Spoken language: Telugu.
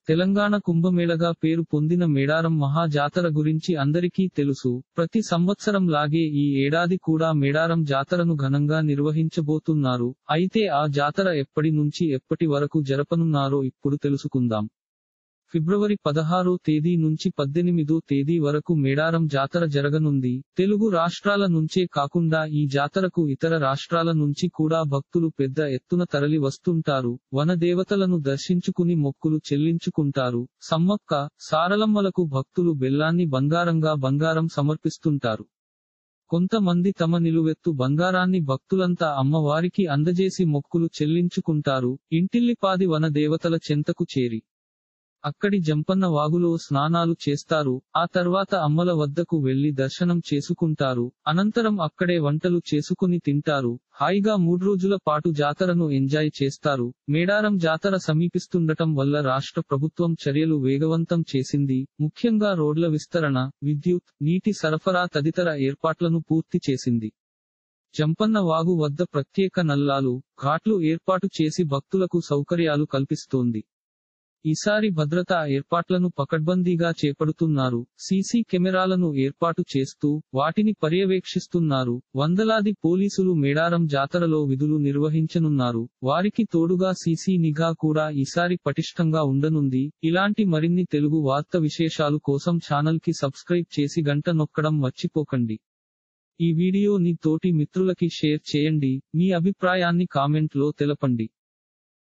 తెలంగాణ కుంభమేళగా పేరు పొందిన మేడారం మహా జాతర గురించి అందరికీ తెలుసు ప్రతి సంవత్సరం లాగే ఈ ఏడాది కూడా మేడారం జాతరను ఘనంగా నిర్వహించబోతున్నారు అయితే ఆ జాతర ఎప్పటి నుంచి ఎప్పటి వరకు జరపనున్నారో ఇప్పుడు తెలుసుకుందాం ఫిబ్రవరి పదహారో తేదీ నుంచి పద్దెనిమిదో తేదీ వరకు మేడారం జాతర జరగనుంది తెలుగు రాష్ట్రాల నుంచే కాకుండా ఈ జాతరకు ఇతర రాష్ట్రాల నుంచి కూడా భక్తులు పెద్ద ఎత్తున తరలి వస్తుంటారు వన దేవతలను దర్శించుకుని మొక్కులు చెల్లించుకుంటారు సమ్మక్క సారలమ్మలకు భక్తులు బెల్లాన్ని బంగారంగా బంగారం సమర్పిస్తుంటారు కొంతమంది తమ నిలువెత్తు బంగారాన్ని భక్తులంతా అమ్మవారికి అందజేసి మొక్కులు చెల్లించుకుంటారు ఇంటిల్లిపాది వన దేవతల చెంతకు చేరి అక్కడి జంపన్న వాగులో స్నానాలు చేస్తారు ఆ తర్వాత అమ్మల వద్దకు వెళ్లి దర్శనం చేసుకుంటారు అనంతరం అక్కడే వంటలు చేసుకుని తింటారు హాయిగా మూడు రోజుల పాటు జాతరను ఎంజాయ్ చేస్తారు మేడారం జాతర సమీపిస్తుండటం వల్ల రాష్ట్ర ప్రభుత్వం చర్యలు వేగవంతం చేసింది ముఖ్యంగా రోడ్ల విస్తరణ విద్యుత్ నీటి సరఫరా తదితర ఏర్పాట్లను పూర్తి చేసింది జంపన్న వాగు వద్ద ప్రత్యేక నల్లాలు ఘాట్లు ఏర్పాటు చేసి భక్తులకు సౌకర్యాలు కల్పిస్తోంది ఈసారి భద్రతా ఏర్పాట్లను పకడ్బందీగా చేపడుతున్నారు సీసీ కెమెరాలను ఏర్పాటు చేస్తూ వాటిని పర్యవేక్షిస్తున్నారు వందలాది పోలీసులు మేడారం జాతరలో విధులు నిర్వహించనున్నారు వారికి తోడుగా సీసీ నిఘా కూడా ఈసారి పటిష్టంగా ఉండనుంది ఇలాంటి మరిన్ని తెలుగు వార్త విశేషాలు కోసం ఛానల్ కి సబ్స్క్రైబ్ చేసి గంట నొక్కడం మర్చిపోకండి ఈ వీడియోని తోటి మిత్రులకి షేర్ చేయండి మీ అభిప్రాయాన్ని కామెంట్ లో తెలపండి